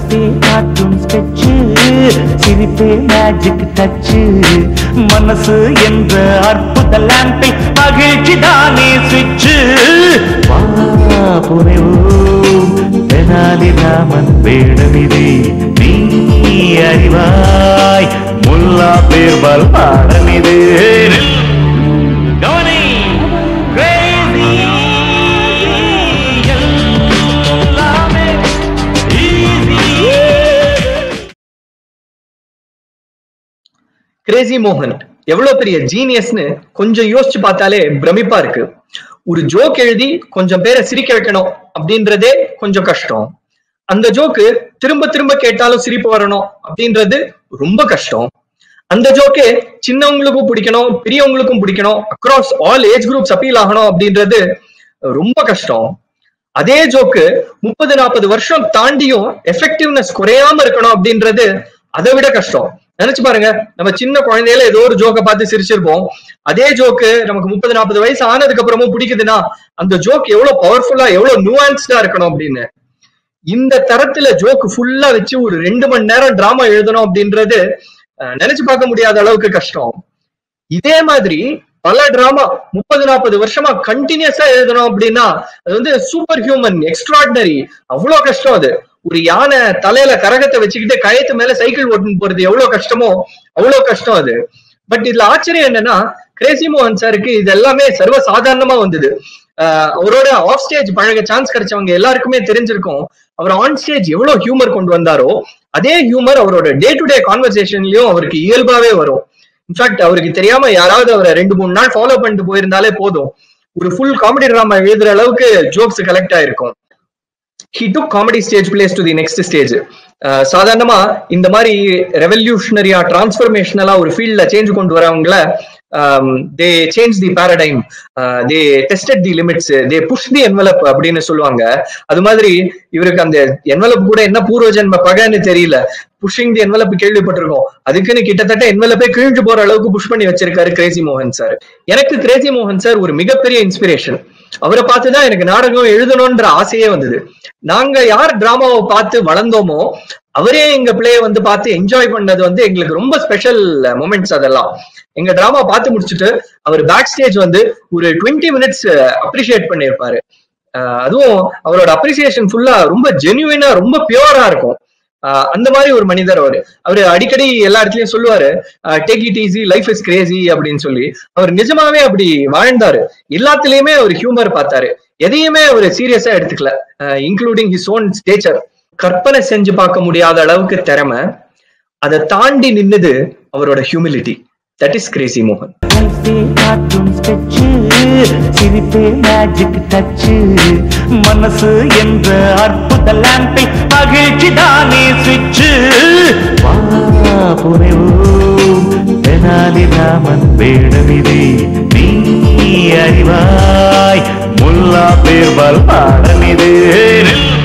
லைஃபே காட்டும் ஸ்கெட்சு சிரிப்பே மேஜிக் டச்சு மனசு என்ற அற்புத லேம்பில் மகிழ்ச்சி தானே சுவிட்சு வா புனைவோம் தெனாலி ராமன் வேடமிதி நீ அறிவாய் முல்லா பேர்பால் பாடமிது கவனி crazy எல்லாமே easy கிரேசி மோகன் எவ்வளவு பெரிய ஜீனியஸ்னு கொஞ்சம் யோசிச்சு பார்த்தாலே பிரமிப்பா இருக்கு ஒரு ஜோக் எழுதி கொஞ்சம் பேரை சிரிக்க வைக்கணும் அப்படின்றதே கொஞ்சம் கஷ்டம் அந்த ஜோக்கு திரும்ப திரும்ப கேட்டாலும் சிரிப்பு வரணும் அப்படின்றது ரொம்ப கஷ்டம் அந்த ஜோக்கே சின்னவங்களுக்கும் பிடிக்கணும் பெரியவங்களுக்கும் பிடிக்கணும் across all age groups appeal ஆகணும் அப்படின்றது ரொம்ப கஷ்டம் அதே ஜோக்கு முப்பது நாற்பது வருஷம் தாண்டியும் எஃபெக்டிவ்னஸ் குறையாம இருக்கணும் அப்படின்றது அதை விட கஷ்டம் நினைச்சு பாருங்க நம்ம சின்ன குழந்தையில ஏதோ ஒரு ஜோக்கை பார்த்து சிரிச்சிருப்போம் அதே ஜோக்கு நமக்கு முப்பது நாற்பது வயசு ஆனதுக்கு அப்புறமும் பிடிக்குதுன்னா அந்த ஜோக் எவ்வளவு பவர்ஃபுல்லா எவ்வளவு நுவான்ஸ்டா இருக்கணும் அப்படின்னு இந்த தரத்துல ஜோக் ஃபுல்லா வச்சு ஒரு ரெண்டு மணி நேரம் டிராமா எழுதணும் அப்படின்றது அஹ், நினைச்சு பார்க்க முடியாத அளவுக்கு கஷ்டம் இதே மாதிரி பல டிராமா முப்பது நாற்பது வருஷமா கண்டினியூஸா எழுதணும் அப்படின்னா அது வந்து சூப்பர் ஹியூமன் எக்ஸ்ட்ராடினரி அவ்வளவு கஷ்டம் அது ஒரு யானை தலையில கரகத்தை வச்சுக்கிட்டு கயத்து மேல சைக்கிள் ஓட்டுன்னு போறது எவ்வளவு கஷ்டமோ அவ்வளவு கஷ்டம் அது பட் இதுல ஆச்சரியம் என்னன்னா கிரேசி மோகன் சாருக்கு இது எல்லாமே சர்வ சாதாரணமா வந்தது ஆஹ் அவரோட ஆஃப் ஸ்டேஜ் பழக சான்ஸ் கிடைச்சவங்க எல்லாருக்குமே தெரிஞ்சிருக்கும் அவர் ஆன் ஸ்டேஜ் எவ்வளவு ஹியூமர் கொண்டு வந்தாரோ அதே ஹியூமர் அவரோட டே டு டே கான்வர்சேஷன்லயும் அவருக்கு இயல்பாவே வரும் இன்ஃபேக்ட் அவருக்கு தெரியாம யாராவது அவரை ரெண்டு மூணு நாள் ஃபாலோ பண்ணிட்டு போயிருந்தாலே போதும் ஒரு ஃபுல் காமெடி டிராமா எழுதுற அளவுக்கு ஜோக்ஸ் கலெக்ட் ஆயிருக்கும் he took comedy stage places to the next stage சாதாரணமா இந்த மாதிரி ரெவல்யூஷனரியா டிரான்ஸ்ஃபர்மேஷனலா ஒரு ஃபீல்ட்ல சேஞ்ச் கொண்டு வரவங்கள they change the paradigm they tested the limits they push the envelope அப்படின்னு சொல்லுவாங்க அது மாதிரி இவருக்கு அந்த என்வலப் கூட என்ன பூர்வ ஜென்ம பகன்னு தெரியல புஷிங் தி என்வலப் கேள்விப்பட்டிருக்கோம் அதுக்குன்னு கிட்டத்தட்ட என்வலப்பே கிழிஞ்சு போற அளவுக்கு புஷ் பண்ணி வச்சிருக்காரு கிரேசி மோகன் சார் எனக்கு கிரேசி மோகன் சார் ஒரு மிகப்பெரிய இன்ஸ்பிரேஷன் அவரை பார்த்துதான் எனக்கு நாடகம் எழுதணும்ன்ற ஆசையே வந்தது நாங்க யார் டிராமாவை பார்த்து வளர்ந்தோமோ அவரே எங்க பிளே வந்து பார்த்து என்ஜாய் பண்ணது வந்து எங்களுக்கு ரொம்ப ஸ்பெஷல் மொமெண்ட்ஸ் அதெல்லாம் எங்க டிராமா பார்த்து முடிச்சுட்டு அவர் பேக் ஸ்டேஜ் வந்து ஒரு டுவெண்ட்டி மினிட்ஸ் அப்ரிஷியேட் பண்ணியிருப்பாரு அஹ் அதுவும் அவரோட அப்ரிசியேஷன் ஃபுல்லா ரொம்ப ஜென்யூனா ரொம்ப பியூரா இருக்கும் ஆஹ் அந்த மாதிரி ஒரு மனிதர் அவரு அவரு அடிக்கடி எல்லா இடத்துலயும் சொல்லுவாரு take it easy life is crazy அப்படின்னு சொல்லி அவர் நிஜமாவே அப்படி வாழ்ந்தாரு எல்லாத்துலயுமே அவர் ஹியூமர் பார்த்தாரு எதையுமே அவர் சீரியஸா எடுத்துக்கல இன்க்ளூடிங் ஹிஸ் ஓன் ஸ்டேச்சர் கற்பனை செஞ்சு பார்க்க முடியாத அளவுக்கு திறமை அதை தாண்டி நின்னது அவரோட ஹியூமிலிட்டி தட் இஸ் கிரேசி மோகன் லைஃபே காட்டும் ஸ்கெட்சு சிரிப்பே மேஜிக் டச்சு மனசு என்ற அற்புத லேம்பில் மகிழ்ச்சி தானே சுவிட்சு வா புனைவோம் தெனாலி ராமன் வேடமிதி நீ அறிவாய் முல்லா பேர்பால் பாடமிது